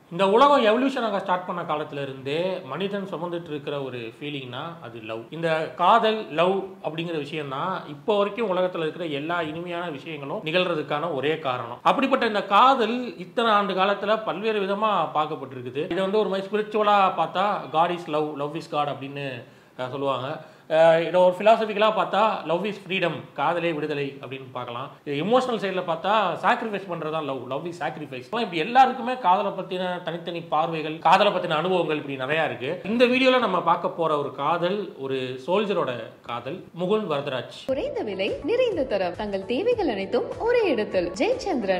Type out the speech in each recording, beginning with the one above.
இந்த உலகம் எவல்யூஷனாக ஸ்டார்ட் பண்ண காலத்துல இருந்தே மனிதன் சுமந்துட்டு இருக்கிற ஒரு ஃபீலிங்னா அது லவ் இந்த காதல் லவ் அப்படிங்கிற விஷயம் தான் இப்போ வரைக்கும் உலகத்துல இருக்கிற எல்லா இனிமையான விஷயங்களும் நிகழ்றதுக்கான ஒரே காரணம் அப்படிப்பட்ட இந்த காதல் இத்தனை ஆண்டு காலத்துல பல்வேறு விதமா பார்க்கப்பட்டிருக்குது இதை வந்து ஒரு மாதிரி ஸ்பிரிச்சுவலா பார்த்தா God is love love is God அப்படின்னு அஹ், சொல்லுவாங்க அஹ், இதை ஒரு ஃபிலாசபிக்கலாக பார்த்தா லவ் இஸ் ஃப்ரீடம் காதலே விடுதலை அப்படின்னு பார்க்கலாம் இது இமோஷனல் சைடில் பார்த்தா சாக்ரிஃபைஸ் பண்ணுறது தான் லவ் லவ் இஸ் சாக்ரிஃபைஸ் இப்படி எல்லாருக்குமே காதலை பற்றின தனித்தனி பார்வைகள் காதலை பற்றின அனுபவங்கள் இப்படி நிறையா இருக்கு இந்த வீடியோவில் நம்ம பார்க்க போகிற ஒரு காதல் ஒரு சோல்ஜரோட காதல் முகுந்த் வரதராஜ் குறைந்த விலை நிறைந்த தரம் தங்கள் தேவைகள் அனைத்தும் ஒரே இடத்தில் Jayachandran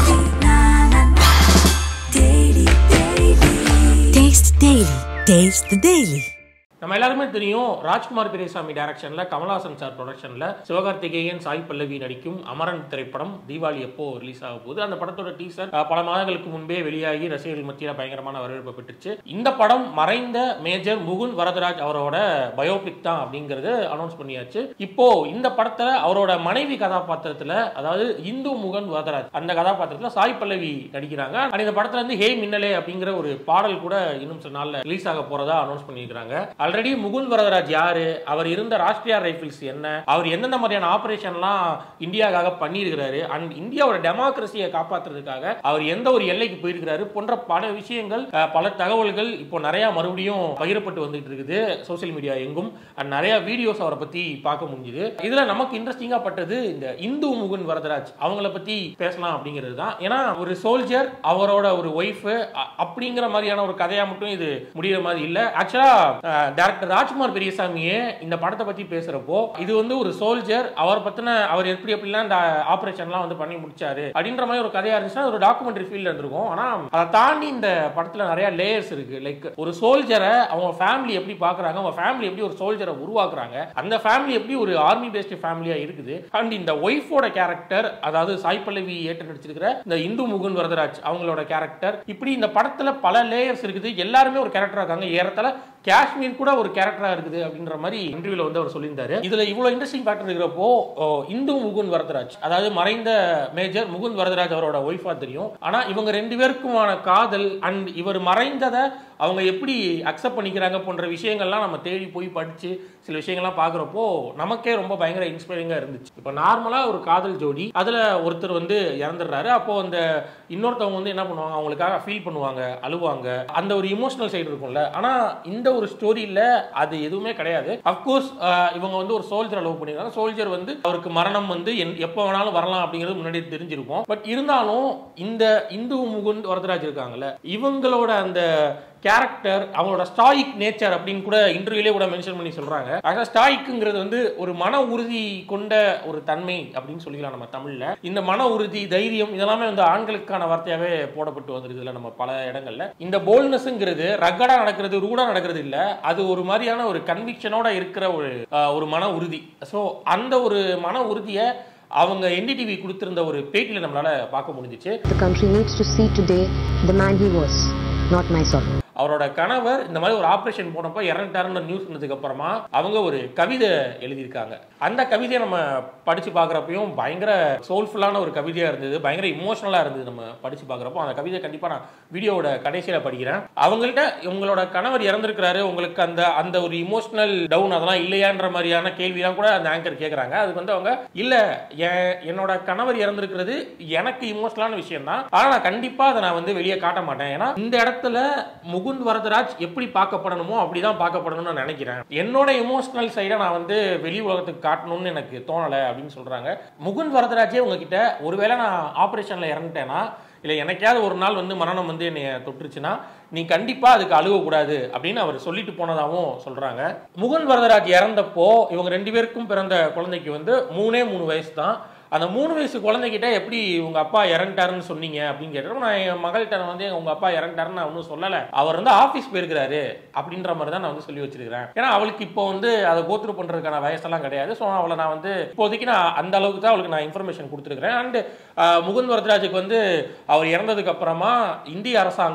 Taste Daily. Taste the Daily. நம்ம எல்லாருமே தெரியும் ராஜ்குமார் பெரியசாமி டைரக்ஷன்ல கமல்ஹாசன் சார் ப்ரொடக்ஷன்ல சிவகார்த்திகேயன் சாய் பல்லவி நடிக்கும் அமரன் திரைப்படம் தீபாவளி எப்போ ரிலீஸ் ஆக போகுது அந்த படத்தோட டீசர் பல மாதங்களுக்கு முன்பே வெளியாகி ரசிகர்கள் மத்தியில் பயங்கரமான வரவேற்பு பெற்றுச்சு இந்த படம் மறைந்த மேஜர் முகுந்த் வரதராஜ் அவரோட பயோபிக் தான் அப்படிங்கறது அனௌன்ஸ் பண்ணியாச்சு இப்போ இந்த படத்துல அவரோட மனைவி கதாபாத்திரத்துல அதாவது இந்து முகன் வரதராஜ் அந்த கதாபாத்திரத்துல சாய் பல்லவி நடிக்கிறாங்க and இந்த படத்துல இருந்து ஹே மின்னலே அப்படிங்கிற ஒரு பாடல் கூட இன்னும் சில நாள்ல ரிலீஸ் ஆக போறதா அனௌன்ஸ் பண்ணியிருக்காங்க ஆல்ரெடி முகுந்த் வரதராஜ் யாரு அவர் இருந்த ராஷ்டிரியா ரைபிள்ஸ் என்ன அவர் எந்தெந்த மாதிரியான ஆபரேஷன்லாம் இந்தியாவுக்காக பண்ணியிருக்கிறாரு அண்ட் இந்தியாவோட டெமோக்ரஸியை காப்பாத்துறதுக்காக அவர் எந்த ஒரு எல்லைக்கு போயிருக்கிறாரு போன்ற பல விஷயங்கள் அஹ், பல தகவல்கள் இப்போ நிறைய மறுபடியும் பகிரப்பட்டு வந்துட்டு இருக்குது சோசியல் மீடியா எங்கும் அண்ட் நிறைய வீடியோஸ் அவரை பத்தி பார்க்க முடிஞ்சுது இதுல நமக்கு இன்ட்ரெஸ்டிங்கா பட்டது இந்த இந்து முகுந்த் வரதராஜ் அவங்கள பத்தி பேசலாம் அப்படிங்கிறது தான் ஏன்னா ஒரு சோல்ஜர் அவரோட ஒரு ஒய்ஃப் அப்படிங்கிற மாதிரியான ஒரு கதையா மட்டும் இது முடிகிற மாதிரி இல்ல ஆக்சுவலா டேரக்டர் ராஜ்குமார் பெரியசாமியே இந்த படத்தை பத்தி பேசுறப்போ இது வந்து ஒரு சோல்ஜர் அவர் பத்தின அவர் எப்படி எப்படிலாம் இந்த ஆபரேஷன்லாம் வந்து பண்ணி முடிச்சாரு அப்படின்ற மாதிரி ஒரு கதையா இருந்துச்சுன்னா ஒரு டாக்குமெண்ட்ரி ஃபீல்ட் இருந்திருக்கும் ஆனா அதை தாண்டி இந்த படத்துல நிறைய லேயர்ஸ் இருக்கு லைக் ஒரு சோல்ஜரை அவங்க ஃபேமிலி எப்படி பாக்குறாங்க அவங்க ஃபேமிலி எப்படி ஒரு சோல்ஜரை உருவாக்குறாங்க அந்த ஃபேமிலி எப்படி ஒரு ஆர்மி பேஸ்ட் ஃபேமிலியா இருக்குது அண்ட் இந்த ஒய்ஃபோட கேரக்டர் அதாவது சாய் பல்லவி ஏற்று நடிச்சிருக்கிற இந்த இந்து முகுந்த் வரதராஜ் அவங்களோட கேரக்டர் இப்படி இந்த படத்துல பல லேயர்ஸ் இருக்குது எல்லாருமே ஒரு கேரக்டரா இருக்காங்க ஏறத்தால காஷ்மீர் கூட ஒரு கேரக்டரா இருக்குது அப்படின்ற மாதிரி இன்டர்வியூல வந்து அவர் சொல்லியிருந்தாரு இதுல இவ்வளவு இன்ட்ரெஸ்டிங் ஃபேக்டர் இருக்கிறப்போ ஓ, இந்து முகுந்த் வரதராஜ் அதாவது மறைந்த மேஜர் முகுந்த் வரதராஜ் அவரோட ஒய்ஃபா தெரியும் ஆனா இவங்க ரெண்டு பேருக்குமான காதல் அண்ட் இவர் மறைந்ததை அவங்க எப்படி அக்செப்ட் பண்ணிக்கிறாங்க போன்ற விஷயங்கள்லாம் நம்ம தேடி போய் படிச்சு சில விஷயங்கள்லாம் பார்க்குறப்போ நமக்கே ரொம்ப பயங்கர இன்ஸ்பைரிங்காக இருந்துச்சு இப்போ நார்மலாக ஒரு காதல் ஜோடி அதில் ஒருத்தர் வந்து இறந்துடுறாரு அப்போ அந்த இன்னொருத்தவங்க வந்து என்ன பண்ணுவாங்க அவங்களுக்காக ஃபீல் பண்ணுவாங்க அழுவாங்க அந்த ஒரு இமோஷனல் சைடு இருக்கும்ல ஆனால் இந்த ஒரு ஸ்டோரியில் அது எதுவுமே கிடையாது அஃப்கோர்ஸ் இவங்க வந்து ஒரு சோல்ஜரை லவ் பண்ணிருக்காங்க சோல்ஜர் வந்து அவருக்கு மரணம் வந்து என்- எப்போ வேணாலும் வரலாம் அப்படிங்கிறது முன்னாடி தெரிஞ்சிருக்கும் பட் இருந்தாலும் இந்த இந்து முகுந்த் வரதராஜ் இருக்காங்கல்ல இவங்களோட அந்த கேரக்டர் அவங்களோட ஸ்டாயிக் நேச்சர் அப்படின்னு கூட இன்டர்வியூலே கூட மென்ஷன் பண்ணி சொல்றாங்க ஆக ஸ்டாயிக்குங்கிறது வந்து ஒரு மன உறுதி கொண்ட ஒரு தன்மை அப்படின்னு சொல்லிக்கலாம் நம்ம தமிழ்ல இந்த மன உறுதி தைரியம் இதெல்லாமே வந்து ஆண்களுக்கான வார்த்தையாவே போடப்பட்டு வந்திருக்கு இதுல நம்ம பல இடங்கள்ல இந்த போல்னஸ்ங்கிறது ரகடா நடக்கிறது ரூடா நடக்கிறது இல்ல அது ஒரு மாதிரியான ஒரு கன்விக்ஷனோட இருக்கிற ஒரு அஹ், ஒரு மன உறுதி ஸோ அந்த ஒரு மன உறுதியை அவங்க என்டிடிவி கொடுத்திருந்த ஒரு பேட்டியில நம்மளால பார்க்க முடிஞ்சிச்சு The country needs to see today the man he was, not my son. அவரோட கணவர் இந்த மாதிரி ஒரு ஆபரேஷன் போனப்போ இறந்துட்டாருன்ற நியூஸ் வந்ததுக்கு அப்புறமா அவங்க ஒரு கவிதை எழுதியிருக்காங்க அந்த கவிதையை நம்ம படிச்சு பார்க்குறப்பையும் பயங்கர சோல்ஃபுல்லான ஒரு கவிதையா இருந்தது பயங்கர இமோஷனலா இருந்தது நம்ம படிச்சு பார்க்குறப்போ அந்த கவிதை கண்டிப்பா நான் வீடியோவோட கடைசியில படிக்கிறேன் அவங்கள்ட்ட உங்களோட கணவர் இறந்திருக்கிறாரு உங்களுக்கு அந்த அந்த ஒரு இமோஷனல் டவுன் அதெல்லாம் இல்லையான்ற மாதிரியான கேள்விலாம் கூட அந்த ஆங்கர் கேட்குறாங்க அதுக்கு வந்து அவங்க இல்ல என் என்னோட கணவர் இறந்திருக்கிறது எனக்கு இமோஷனலான விஷயம் தான் ஆனா நான் கண்டிப்பா அதை நான் வந்து வெளியே காட்ட மாட்டேன் ஏன்னா இந்த இடத்துல முகுந்த் வரதராஜ் எப்படி பார்க்கப்படணுமோ அப்படிதான் பார்க்கப்படணும்னு நான் நினைக்கிறேன் என்னோட இமோஷனல் சைடை நான் வந்து வெளி உலகத்துக்கு காட்டணும்னு எனக்கு தோணலை அப்படின்னு சொல்றாங்க முகுந்த் வரதராஜே உங்ககிட்ட ஒருவேளை நான் ஆபரேஷன்ல இறந்துட்டேன்னா இல்லை எனக்காவது ஒரு நாள் வந்து மரணம் வந்து என்னை தொட்டுருச்சுன்னா நீ கண்டிப்பா அதுக்கு அழுகக்கூடாது அப்படின்னு அவர் சொல்லிட்டு போனதாகவும் சொல்றாங்க முகுந்த் வரதராஜ் இறந்தப்போ இவங்க ரெண்டு பேருக்கும் பிறந்த குழந்தைக்கு வந்து மூணே மூணு வயசு தான் அந்த மூணு வயசு குழந்தைகிட்ட எப்படி உங்க அப்பா இறந்துட்டாருன்னு சொன்னீங்க அப்படின்னு கேட்டோம் நான் என் மகள்கிட்ட வந்து உங்க அப்பா இறந்துட்டாருன்னு நான் ஒன்றும் சொல்லலை அவர் வந்து ஆஃபீஸ் போயிருக்கிறாரு அப்படின்ற மாதிரி தான் நான் வந்து சொல்லி வச்சிருக்கிறேன் ஏன்னா அவளுக்கு இப்போ வந்து அதை கோத்ரூ பண்றதுக்கான வயசெல்லாம் கிடையாது ஸோ அவளை நான் வந்து இப்போதைக்கு நான் அந்த அளவுக்கு தான் அவளுக்கு நான் இன்ஃபர்மேஷன் கொடுத்துருக்கிறேன் அண்ட் முகுந்த் வரதராஜுக்கு வந்து அவர் இறந்ததுக்கு அப்புறமா இந்திய அரசாங்கம்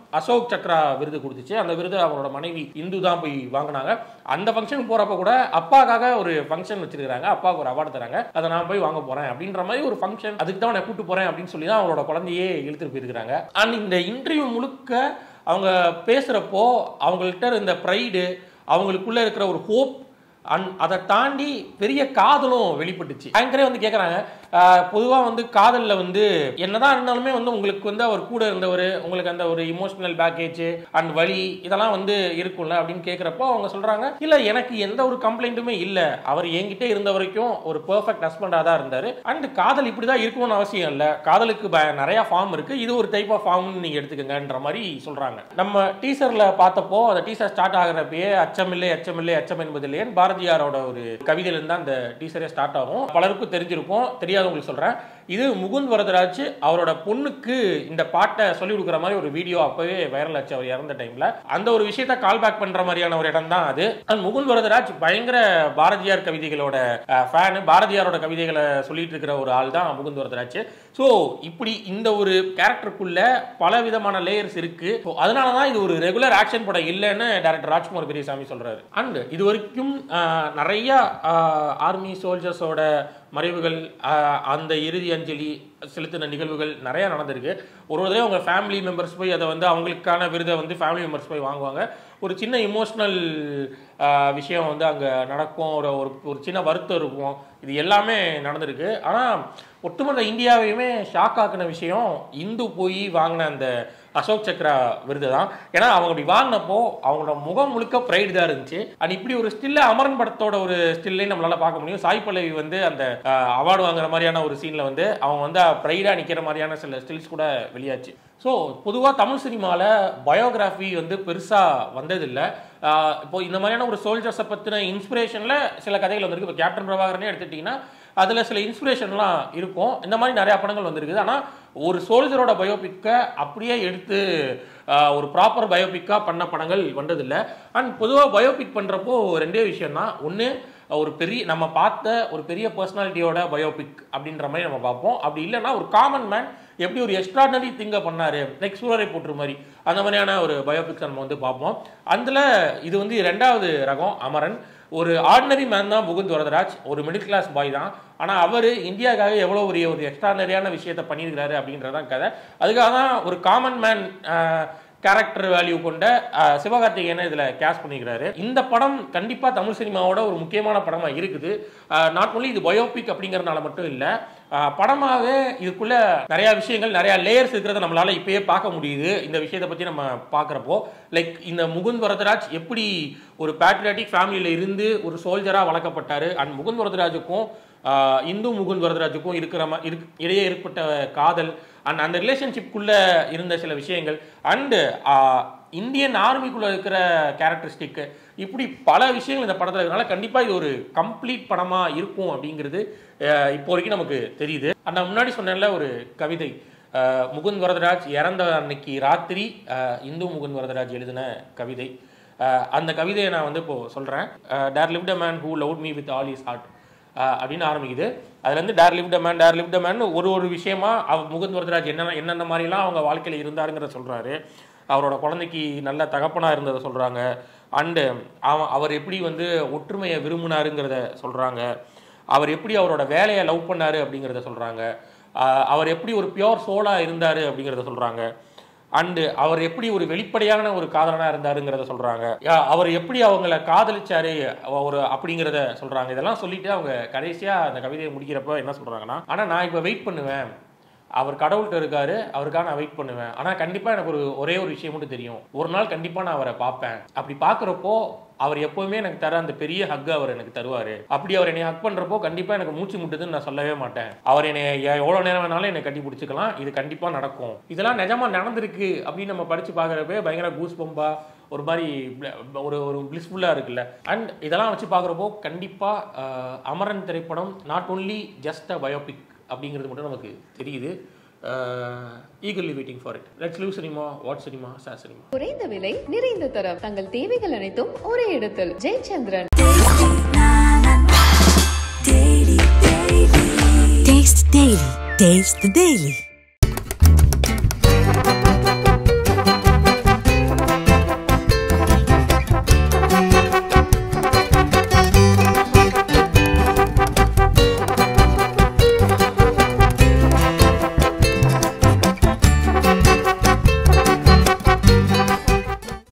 அசோக் சக்ரா விருது கொடுத்துச்சு அந்த விருது அவரோட மனைவி இந்து தான் போய் வாங்கினாங்க அந்த ஃபங்க்ஷனுக்கு போறப்ப கூட அப்பாக்காக ஒரு ஃபங்க்ஷன் வச்சிருக்காங்க அப்பாவுக்கு ஒரு அவார்டு தராங்க அதை நான் போய் வாங்க போறேன் அப்படின்ற மாதிரி ஒரு ஃபங்க்ஷன் அதுக்கு தான் நான் கூட்டு போறேன் அப்படின்னு சொல்லி தான் அவரோட குழந்தையே இழுத்துட்டு போயிருக்காங்க அண்ட் இந்த இன்டர்வியூ முழுக்க அவங்க பேசுறப்போ அவங்கள்ட்ட இருந்த ப்ரைடு அவங்களுக்குள்ள இருக்கிற ஒரு ஹோப் அண்ட் அதை தாண்டி பெரிய காதலும் வெளிப்பட்டுச்சு ஆங்கரே வந்து கேட்குறாங்க பொதுவாக வந்து காதலில் வந்து என்னதான் இருந்தாலுமே வந்து உங்களுக்கு வந்து அவர் கூட இருந்தவர் உங்களுக்கு அந்த ஒரு இமோஷனல் பேக்கேஜ் அண்ட் வலி இதெல்லாம் வந்து இருக்கும்ல அப்படின்னு கேட்குறப்போ அவங்க சொல்கிறாங்க இல்லை எனக்கு எந்த ஒரு கம்ப்ளைண்ட்டுமே இல்லை அவர் என்கிட்ட இருந்த வரைக்கும் ஒரு பெர்ஃபெக்ட் ஹஸ்பண்டாக தான் இருந்தார் அண்ட் காதல் இப்படி தான் இருக்கணும்னு அவசியம் இல்லை காதலுக்கு ப- நிறைய ஃபார்ம் இருக்குது இது ஒரு டைப் ஆஃப் ஃபார்ம்னு நீங்கள் எடுத்துக்கங்கன்ற மாதிரி சொல்கிறாங்க நம்ம டீசரில் பார்த்தப்போ அந்த டீசர் ஸ்டார்ட் ஆகிறப்பயே அச்சமில்லை அச்சமில்லை அச்சம் என்பதில்லையேன்னு பாரதியாரோட ஒரு கவிதையிலேருந்து அந்த டீசரே ஸ்டார்ட் ஆகும் பலருக்கும் தெரிஞ்சிருக்கும் தெரியாதவங்களுக்கு சொல்கிறேன் இது முகுந்த் வரதராஜ் அவரோட பொண்ணுக்கு இந்த பாட்டை சொல்லி கொடுக்குற மாதிரி ஒரு வீடியோ அப்பவே வைரல் ஆச்சு அவர் இறந்த டைம்ல அந்த ஒரு விஷயத்த கால் பேக் பண்ற மாதிரியான ஒரு இடம் தான் அது அண்ட் முகுந்த் வரதராஜ் பயங்கர பாரதியார் கவிதைகளோட ஃபேனு பாரதியாரோட கவிதைகளை சொல்லிட்டு இருக்கிற ஒரு ஆள் தான் முகுந்த் வரதராஜ் ஸோ இப்படி இந்த ஒரு கேரக்டருக்குள்ள பல விதமான லேயர்ஸ் இருக்கு So, அதனால தான் இது ஒரு ரெகுலர் ஆக்ஷன் படம் இல்லைன்னு டேரக்டர் ராஜ்குமார் பெரியசாமி சொல்றாரு அண்ட் இது வரைக்கும் ஆஹ், நிறைய ஆர்மி சோல்ஜர்ஸோட மறைவுகள் ஆஹ், அந்த இறுதி அஞ்சலி செலுத்தின நிகழ்வுகள் நிறைய நடந்திருக்கு ஒரு ஒரு தடவை அவங்க ஃபேமிலி மெம்பர்ஸ் போய் அதை வந்து அவங்களுக்கான விருதை வந்து ஃபேமிலி மெம்பர்ஸ் போய் வாங்குவாங்க ஒரு சின்ன இமோஷ்னல் விஷயம் வந்து அங்கே நடக்கும் ஒரு ஒரு ஒரு சின்ன வருத்தம் இருக்கும் இது எல்லாமே நடந்திருக்கு ஆனால் ஒட்டுமொத்த இந்தியாவையுமே ஷாக் ஆக்கின விஷயம் இந்து போய் வாங்கின அந்த அசோக் சக்ரா விருது தான் ஏன்னா அவங்க அப்படி வாங்கினப்போ அவங்களோட முகம் முழுக்க ப்ரைடு தான் இருந்துச்சு அண்ட் இப்படி ஒரு ஸ்டில்ல அமரன் படத்தோட ஒரு ஸ்டில்லையும் நம்மளால பார்க்க முடியும் சாய் பல்லவி வந்து அந்த அவார்டு வாங்குற மாதிரியான ஒரு சீன்ல வந்து அவங்க வந்து ப்ரைடா நிக்கிற மாதிரியான சில ஸ்டில்ஸ் கூட வெளியாச்சு ஸோ பொதுவாக தமிழ் சினிமாவில் பயோகிராஃபி வந்து பெருசாக வந்ததில்லை ஆஹ் இப்போ இந்த மாதிரியான ஒரு சோல்ஜர்ஸை பற்றின இன்ஸ்பிரேஷனில் சில கதைகள் வந்திருக்கு இப்போ கேப்டன் பிரபாகரனே எடுத்துட்டிங்கன்னா அதில் சில இன்ஸ்பிரேஷன்லாம் இருக்கும் இந்த மாதிரி நிறையா படங்கள் வந்திருக்குது ஆனால் ஒரு சோல்ஜரோட பயோபிக்கை அப்படியே எடுத்து ஆஹ் ஒரு ப்ராப்பர் பயோபிக்காக பண்ண படங்கள் வந்ததில்லை அண்ட் பொதுவாக பயோபிக் பண்ணுறப்போ ரெண்டே விஷயம் தான் ஒன்று ஒரு பெரிய நம்ம பார்த்த ஒரு பெரிய பர்சனாலிட்டியோட பயோபிக் அப்படின்ற மாதிரி நம்ம பார்ப்போம் அப்படி இல்லைன்னா ஒரு காமன் மேன் எப்படி ஒரு எக்ஸ்ட்ராடனரி திங்க பண்ணாரு லைக் சூரரை போட்டுற மாதிரி அந்த மாதிரியான ஒரு பயோபிக்ஸ் நம்ம வந்து பார்ப்போம் அதில் இது வந்து ரெண்டாவது ரகம் அமரன் ஒரு ஆர்டினரி மேன் தான் முகுந்த் வரதராஜ் ஒரு மிடில் கிளாஸ் பாய் தான் ஆனால் அவர் இந்தியாவுக்காக எவ்வளோ ஒரு ஒரு எக்ஸ்ட்ராடனரியான விஷயத்தை பண்ணியிருக்கிறாரு அப்படின்றதான் கதை அதுக்காக தான் ஒரு காமன் மேன் கேரக்டர் வேல்யூ கொண்ட அஹ், சிவகார்த்திகேயனை இதில் கேஸ் பண்ணிக்கிறாரு இந்த படம் கண்டிப்பாக தமிழ் சினிமாவோட ஒரு முக்கியமான படமாக இருக்குது நாட் ஒன்லி இது பயோபிக் அப்படிங்கறதுனால மட்டும் இல்லை படமாகவே இதுக்குள்ள நிறைய விஷயங்கள் நிறைய லேயர்ஸ் இருக்கிறத நம்மளால இப்பயே பார்க்க முடியுது இந்த விஷயத்தை பற்றி நம்ம பார்க்குறப்போ லைக் இந்த முகுந்த் வரதராஜ் எப்படி ஒரு பேட்ரியாட்டிக் ஃபேமிலியில் இருந்து ஒரு சோல்ஜராக வளர்க்கப்பட்டாரு அண்ட் முகுந்த் வரதராஜுக்கும் ஆஹ் இந்து முகுந்த் வரதராஜுக்கும் இருக்கிற மா- இருக் இடையே ஏற்பட்ட காதல் அண்ட் அந்த ரிலேஷன்ஷிப்குள்ள இருந்த சில விஷயங்கள் அண்டு இந்தியன் ஆர்மிக்குள்ள இருக்கிற கேரக்டரிஸ்டிக் இப்படி பல விஷயங்கள் இந்த படத்தில் இருக்கனால கண்டிப்பாக இது ஒரு கம்ப்ளீட் படமாக இருக்கும் அப்படிங்கிறது ஆஹ் இப்போ வரைக்கும் நமக்கு தெரியுது அண்ட் நான் முன்னாடி சொன்னேன்ல ஒரு கவிதை ஆஹ் முகுந்த் வரதராஜ் இறந்த அன்னைக்கு ராத்திரி ஆஹ் இந்து முகுந்த் வரதராஜ் எழுதின கவிதை ஆஹ் அந்த கவிதையை நான் வந்து இப்போ சொல்கிறேன் there lived a man who loved me with all his heart அப்படின்னு ஆரம்பிக்குது அதுலேருந்து there lived a man there lived a man ஒரு ஒரு விஷயமா அவ முகுந்த் வரதராஜ் என்னென்ன என்னென்ன மாதிரிலாம் அவங்க வாழ்க்கையில் இருந்தாருங்கிறத சொல்கிறாரு அவரோட குழந்தைக்கு நல்ல தகப்பனாக இருந்ததை சொல்கிறாங்க அண்டு அவன் அவர் எப்படி வந்து ஒற்றுமையை விரும்பினாருங்கிறத சொல்கிறாங்க அவர் எப்படி அவரோட வேலையை லவ் பண்ணாரு அப்படிங்கிறத சொல்கிறாங்க அவர் எப்படி ஒரு பியோர் சோலாக இருந்தார் அப்படிங்கிறத சொல்கிறாங்க அண்டு அவர் எப்படி ஒரு வெளிப்படையான ஒரு காதலனா இருந்தாருங்கிறத சொல்றாங்க யா- அவர் எப்படி அவங்கள காதலிச்சாரு அவ- ஒரு அப்படிங்கிறத சொல்றாங்க இதெல்லாம் சொல்லிட்டு அவங்க கடைசியா அந்த கவிதையை முடிக்கிறப்ப என்ன சொல்றாங்கன்னா ஆனா நான் இப்ப வெயிட் பண்ணுவேன் அவர் கடவுள்கிட்ட இருக்காரு அவருக்காக நான் வெயிட் பண்ணுவேன் ஆனா கண்டிப்பா எனக்கு ஒரு ஒரே ஒரு விஷயம் மட்டும் தெரியும் ஒரு நாள் கண்டிப்பா நான் அவரை பார்ப்பேன் அப்படி பார்க்கறப்போ அவர் எப்பவுமே எனக்கு தர அந்த பெரிய ஹக் அவர் எனக்கு தருவாரு அப்படி அவர் என்னை ஹக் பண்றப்போ கண்டிப்பா எனக்கு மூச்சு முட்டுதுன்னு நான் சொல்லவே மாட்டேன் அவர் என்னை எ- எவ்வளவு நேரம் வேணாலும் என்னை கட்டி பிடிச்சிக்கலாம் இது கண்டிப்பா நடக்கும் இதெல்லாம் நிஜமா நடந்திருக்கு அப்படின்னு நம்ம படிச்சு பார்க்கறப்ப பயங்கர கூஸ் பம்பா ஒரு மாதிரி bl- ஒரு ஒரு பிளிஸ்ஃபுல்லாக இருக்குல்ல அண்ட் இதெல்லாம் வச்சு பார்க்குறப்போ கண்டிப்பாக அமரன் திரைப்படம் not only just a biopic அப்படிங்கிறது மட்டும் நமக்கு தெரியுது eagerly waiting for it let's லூ சினிமா வாட் சினிமா சா சினிமா குறைந்த விலை நிறைந்த தரம் தங்கள் தேவைகள் அனைத்தும் ஒரே இடத்தில் Jayachandran Taste the Daily. Taste the Daily.